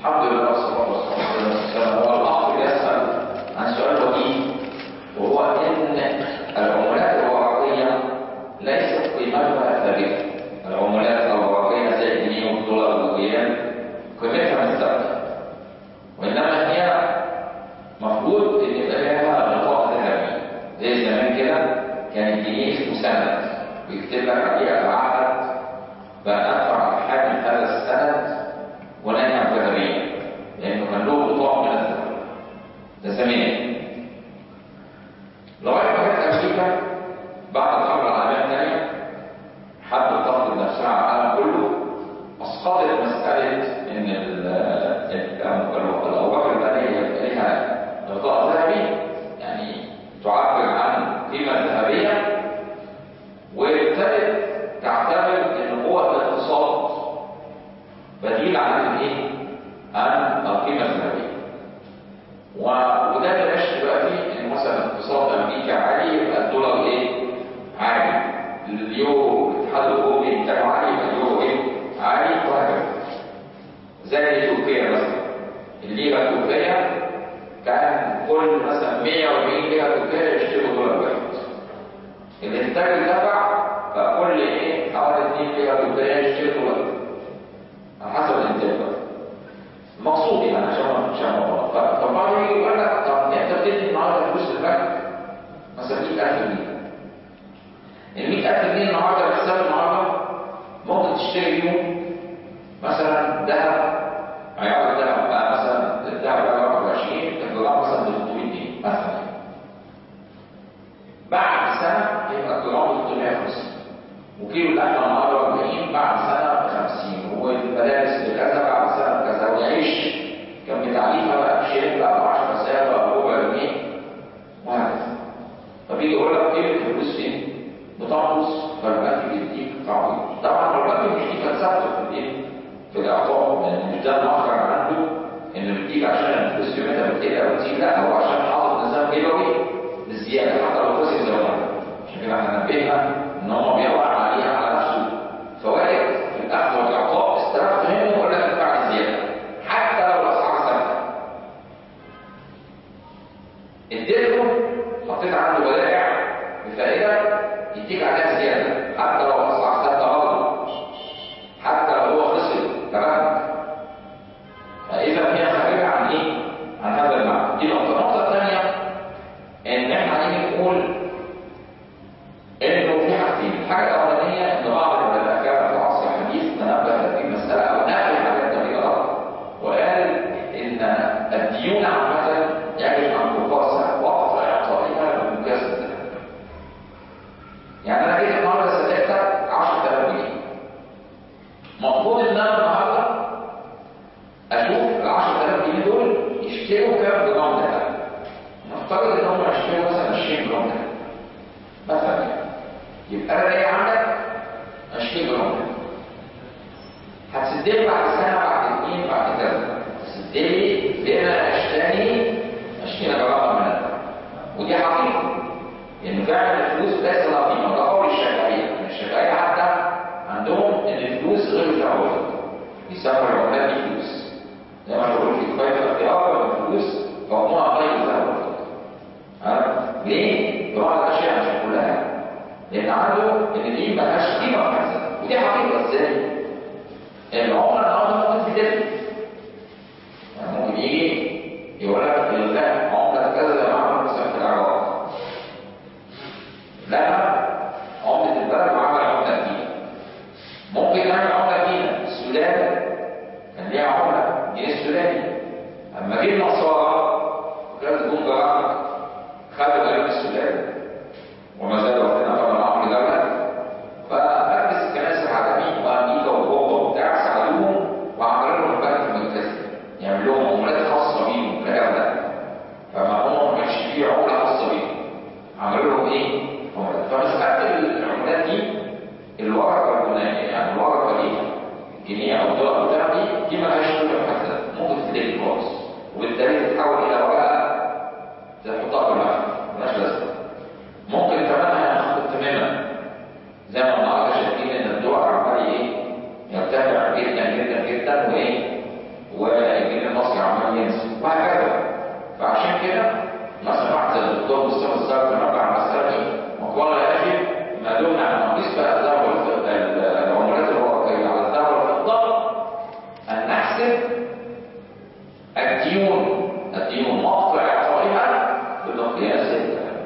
الحمد لله والصلاة والسلام هو الأخ يسأل عن سؤال وجيه وهو إن العملات الورقية ليست قيمتها ثابتة العملات الورقية زي الجنيه والدولار والريال قيمتها مش ثابتة وإنما هي مفروض إن يبقى لها نطاق ذهبي زي زمان كده كان الجنيه اسمه سند ويكتب لك عليه أتعهد بأن أدفع حجم هذا السند ونهي ذهبيا لأنه كان له بطاقة من الذهب ده زمان لغاية ما جت أمريكا بعد الحرب العالمية الثانية حبت تفرض نفسها على العالم كله أسقطت مسألة إن الأوراق المالية يبقى لها غطاء ذهبي يعني تعبر عن قيمة ذهبية وابتدت تعتبر إن قوة الاقتصاد بديل عن الايه؟ عن القيمة الذهبية. وده اللي ماشي دلوقتي ان مثلا اقتصاد امريكا عالي يبقى الدولار ايه؟ عالي. اليورو الاتحاد الاوروبي بتاعه عالي يبقى اليورو ايه؟ عالي وهكذا. زي تركيا مثلا. الليرة التركية كان كل مثلا 140 ليرة تركية يشتروا دولار واحد. الانتاج ارتفع فكل ايه؟ حوالي 2 ليرة تركية يشتروا دولار على حسب الانتاج بقى مقصود يعني عشان ما عشان ما فطبعا يجي يقول لك طب انت بتدي النهارده فلوس للبنك مثلا 100000 جنيه ال 100000 جنيه النهارده بحساب النهارده ممكن تشتري بيهم مثلا ذهب عيار الذهب بقى مثلا الذهب بقى 24 الجرام مثلا ب 300 جنيه مثلا بعد سنه يبقى الجرام ب 350 وكيلو اللحمه النهارده 40 بعد سنه ب 50 والمدارس بكذا بعد سنه بكذا والعيش كان بتعليفها بقى بشيء بقى ب 10 سنه بقى بربع جنيه وهكذا فبيجي يقول لك قيمه الفلوس فين؟ بتنقص فالبنك بيديك تعويض طبعا هو البنك مش دي فلسفته في الايه؟ في الاعطاء يعني مش ده المخرج عنده انه بيديك عشان الفلوس قيمتها بتقل او تزيد لا هو عشان حاطط نظام ربوي بالزياده حتى لو خسر زمان عشان كده احنا نبهنا ان هو بيوقع عليها على نفسه فوائد في الاخذ والاعطاء استلفت منه يقول لك ادفع زياده حتى لو الاسعار ثابته اديته حطيت عنده ودائع بفائده يديك عليها زياده حتى لو الاسعار ثابته برضه حتى لو هو خسر كبنك فاذا هي خارجه عن ايه؟ عن هذا المعنى دي نقطه النقطه الثانيه ان احنا هنيجي نقول انه في حاجتين الحاجه الاولانيه ان بعض العلماء كان في العصر الحديث تنبه لهذه المساله او نقل حاجات كثيره وقال ان الديون عامه يجب ان تقاس وقت اعطائها بمجاز الذهب يعني انا جيت النهارده سددتك 10000 جنيه المفروض ان انا النهارده اشوف ال 10000 جنيه دول يشتروا كام جرام ذهب نفترض ان هم يشتروا مثلا 20 جرام ذهب مثلا يعني يبقى انا ايه عندك 20 جرام هتسدلي بعد سنه بعد اثنين بعد كذا تسدلي لما اشتري 20 جرام من الذهب ودي حقيقه لان فعلا الفلوس ليس لها قيمه ده قول الشافعيه الشافعيه حتى عندهم ان الفلوس غير متعوضه بيسموا العملات دي فلوس زي ما بقول في كفايه الاختيار الفلوس فهموها غير ذهب ليه؟ طبعا الاشياء مش كلها لان عنده ان دي ملهاش قيمه في نفسها ودي حقيقه ازاي؟ العمله النهارده ممكن تدل يعني ممكن يجي يقول لك لا عمله كذا زي ما عمل مثلا في العراق لا عمله البلد وعمل عمله جديده ممكن يعمل عمله جديده السودان كان ليها عمله الجنيه السوداني اما جه النصارى وكانت تكون جرائم خدوا غريب السودان وما زال وقتنا طبعا عمرو دولة فمركز الكنائس العالمي وامريكا واوروبا وبتاع ساعدوهم وعملوا لهم البنك المركزي يعمل لهم عملات خاصه بيهم كدوله فما هم ما كانش فيه عمله خاصه بيهم عملوا لهم ايه؟ عملات فمساله العملات دي الورقه الجنيه يعني الورقه دي الجنيه او الدولار او الذهب دي دي ما لهاش قيمه محدده ممكن تدل خالص وبالتالي تتحول الى ورقه يحسب الديون الديون مقطع اعطائها بمقياس الذهب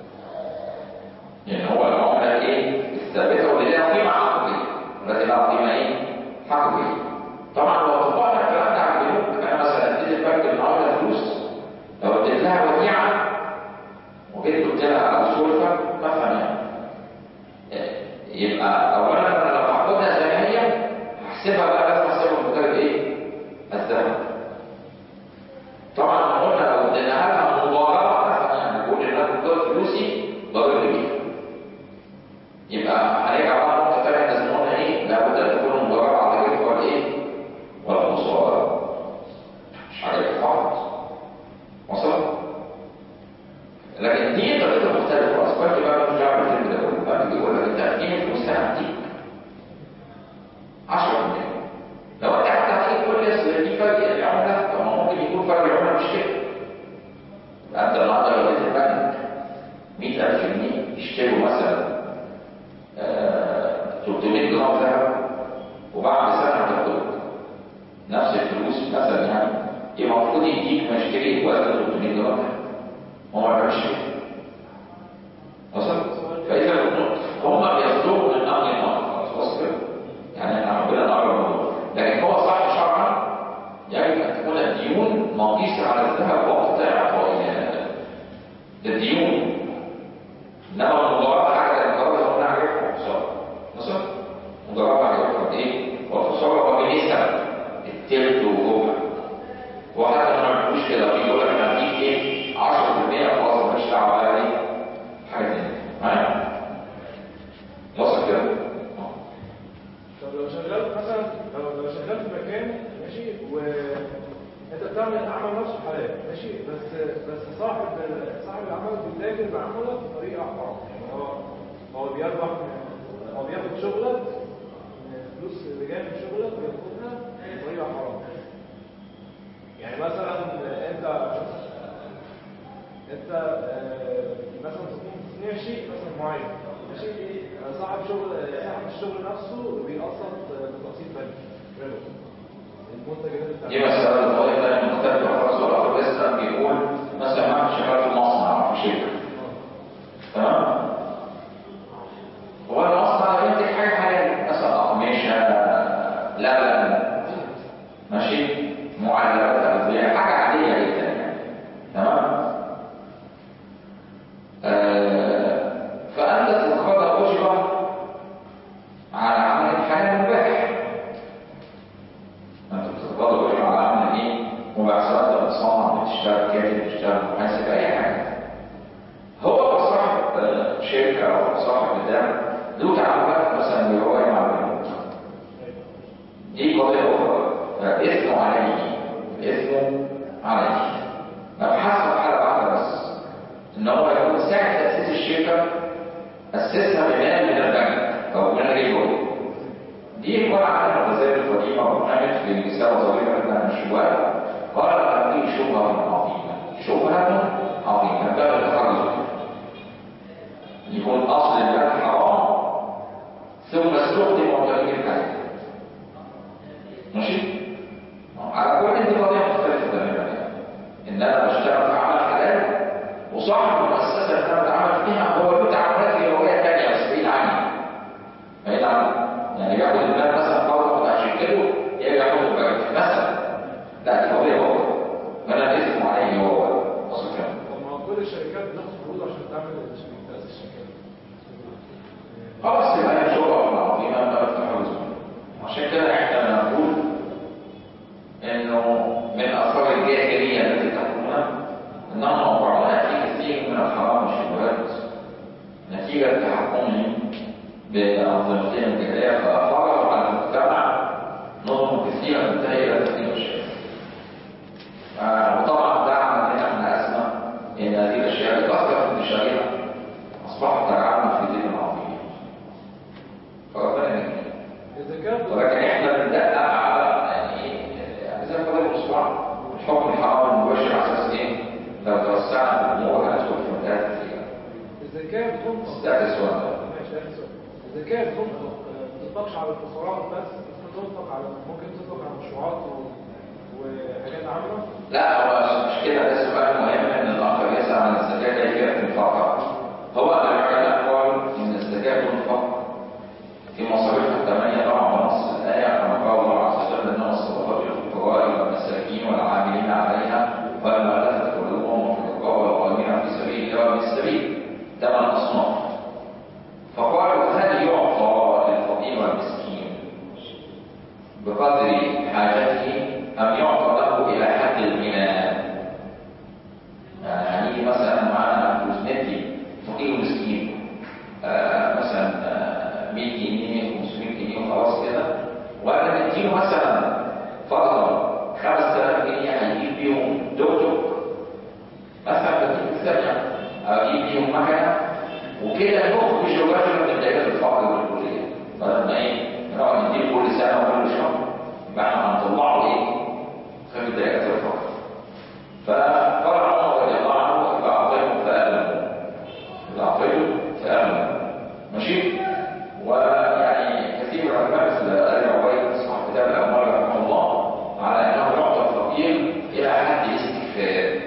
يعني هو العملة ايه الثابتة واللي لها قيمة حقيقية والتي لها قيمة ايه حقيقية طبعا لو طبقنا الكلام ده على البنوك انا مثلا اديت البنك النهارده فلوس لو اديت لها وديعة وجيت قلت لها على سلفة مثلا يعني يبقى اولا انا لو هاخدها زي ما هي هحسبها بقى لازم احسبها بمقدار ايه؟ الذهب طبعا لو قلنا لو اديناها لها مضاربه مثلا يعني نقول ان انا مقدار فلوسي ضرب بيها يبقى هنرجع بقى نقطه ثانيه لازم قلنا ايه؟ لابد ان تكون المضاربه على الربح والايه؟ والخساره مش على الربح فقط وصل؟ لكن دي طريقه مختلفه اصبحت بقى مش دعوه بالفيلم ده كله بقى بيجي يقول لك انت هتجيب فلوس انا هديك 10% لو انت حتى هتجيب كل اسم دي فرق العمله طب ما ممكن يكون فرق العمله مش كده يبقى انت النهارده لو اديت البنك 100000 جنيه يشتروا مثلا آه، 300 جرام ذهب وبعد سنه هتاخد نفس الفلوس مثلا يعني يبقى المفروض يديك ما يشتري وزن 300 جرام ذهب هو ما بيعملش كده وصل فاذا هم بيصدروا من امر الله خلاص وصل كده يعني احنا ربنا نقرب منه لكن هو صح شرعا يجب ان تكون الديون مقيسه على الذهب وقت اعطائها الديون انما المضاربه حاجه المضاربه قلنا عليها خساره وصل مضاربه عليها ايه والخساره وبنسب التلت وربع وحتى ما نعملوش كده بيقول لك انا هديك ايه 10% خلاص ماليش دعوه بقى ايه حاجه تانيه معايا وصل كده آه. طب لو شغال مثلا لو لو شغال في مكان ماشي وانت بتعمل العمل نفسه حلال ماشي بس بس صاحب ال- صاحب العمل بيتاجر بعمله بطريقه حرام يعني هو هو بيربح من- هو بياخد شغلك من الفلوس اللي جايه من شغلك بياخدها بطريقه حرام يعني مثلا انت انت آه، مثلا تكون تصنيع شيء مثلا معين ماشي آه، صاحب شغل آه، صاحب الشغل نفسه بيقسط آه، بتقسيط بنكي ربا المنتج اللي انت دي مسألة القضية تانية مختلفة خالص ولا الإسلام بيقول مثلا واحد شغال في مصنع أو في شركة تمام؟ هو المصنع ده بينتج حاجة حلال مثلا أقمشة لبن ماشي معلبات أغذية حاجة عادية جدا يعني تمام؟ آه، فأنت تتقاضى أجرة على عمل حلال مباح انت بتتقاضى اجره على عمل ايه مباح سواء انت بتصنع بتشتغل كاتب بتشتغل محاسب اي حاجه هو كصاحب آه، شركه او صاحب بتاع له تعاملات مثلا بيروح مع البنوك دي قضيه اخرى آه، اسمه عليه اسمه عليه مبحث في حاله واحده بس ان هو يكون ساعه تاسيس الشركه اسسها بمال من البنك او من الرجل دي عبارة عن الغزالة القديمة وبرنامج في رسالة صغيرة من الشباب قال هذه شبهة عظيمة شبهة عظيمة باب التحرز يكون أصل المال حرام ثم استخدم وتغيير الحياة ماشي؟ على كل دي قضية مختلفة تماما يعني. إن أنا بشتغل في عمل حلال وصاحب المؤسسة اللي أنا بتعامل فيها هو له تعاملات رياضية تانية بس بعيد عني بعيد عني يعني ياخد المال مثلا قوي بتاع شركته يرجع ياخد البنك مثلا لا دي قضيه اخرى فانا اسمه عليه هو اصل كام طب ما هو كل الشركات بتاخد فلوس عشان تعمل الشركات تأسيس الشركات خلاص يبقى هي شغل عظيمه ما بتحرز عشان كده احنا بنقول انه من اثار الجاهليه التي تحكمنا انهم اوقعونا في كثير من الحرام والشبهات نتيجه تحكمهم بأنظمتهم الجاهليه فافرضوا على المجتمع نظم كثيره تنتهي الى تكليف الشرك آه، وطبعا ده عمل لنا احنا ازمه ان هذه الاشياء كثرت انتشارها اصبحت تجعلنا في دين عظيم فربنا يهدينا الزكاة ولكن احنا بندقق على يعني يعني زي ما قلت الاسبوع الحكم الحرام المباشر على اساس ايه؟ لو توسعنا في الامور هندخل في مجالات كثيره. الزكاة بتنفق استاذ سؤال ماشي ده سؤال. الزكاة بتنفق ما بتنفقش على الفقراء بس بتنفق على ممكن تنفق على مشروعات لا هو مش كده ده سؤال مهم ان الاخ يسال عن الزكاه كيفيه انفاقها هو العلماء قالوا ان الزكاه تنفق في مصاريفها الثمانيه طبعا بنص الايه كما قال الله عز وجل انما الصدقات للفقراء والمساكين والعاملين عليها والمؤلفه قلوبهم وفي الرقاب والغالمين في سبيل الله وابن السبيل ثمان اصناف فقالوا هل يعطى للفقير والمسكين بقدر حاجته أم يعطى له إلى حد الغنى يعني هنيجي مثلا معانا فلوس ندي فقير ومسكين آه مثلا آه 100 جنيه 500 جنيه وخلاص كده وأنا نديله مثلا فرضا 5000 جنيه هيجيب بيهم توك توك مثلا بديك مثال يعني أجيب بيهم مكنة وكده نخرج الرجل من دائرة الفقر والكلية بدل ما إيه نقعد نديله كل سنة وكل شهر يبقى احنا هنطلعه إيه خارج دائرة الفقر فقال عمر رضي الله عنه إذا أعطيته فآمنوا إذا أعطيته فآمنوا ماشي ويعني كثير من العلماء مثل أبي عبيد صاحب كتاب الأموال رحمه الله على أنه يعطى الفقير إلى حد الاستكفاء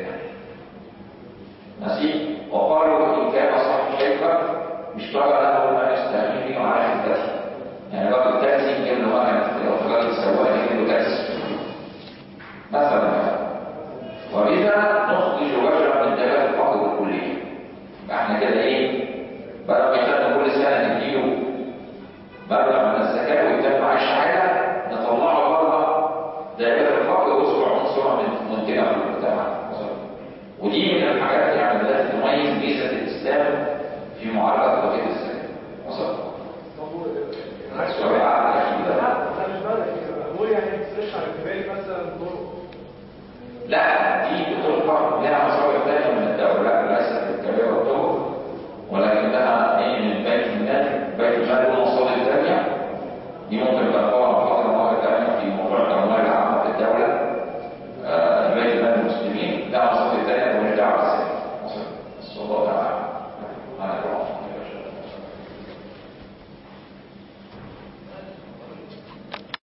ماشي وقالوا إن كان صاحب شركة مش ترى له ما يستعين به على حدته يعني راجل تاكسي يجيب له مكنة لو راجل سواق يجيب له تاكسي مثلا ولذا نخرج رجلا من دائرة الفقر الكلية يبقى احنا كده ايه بدل ما يتم كل سنة نديله مبلغ من الزكاة ويتم معاه شهادة نطلعه بره دائرة الفقر ويصبح عنصرا من منتجة في المجتمع ودي من الحاجات يعني التي تميز ميزة الإسلام في معالجة قضية الزكاة وصل طب و- السؤال عقل يا أخي لا ده ده مش بقى كده بقول يعني ما تصرفش على الكباري مثلا دور لا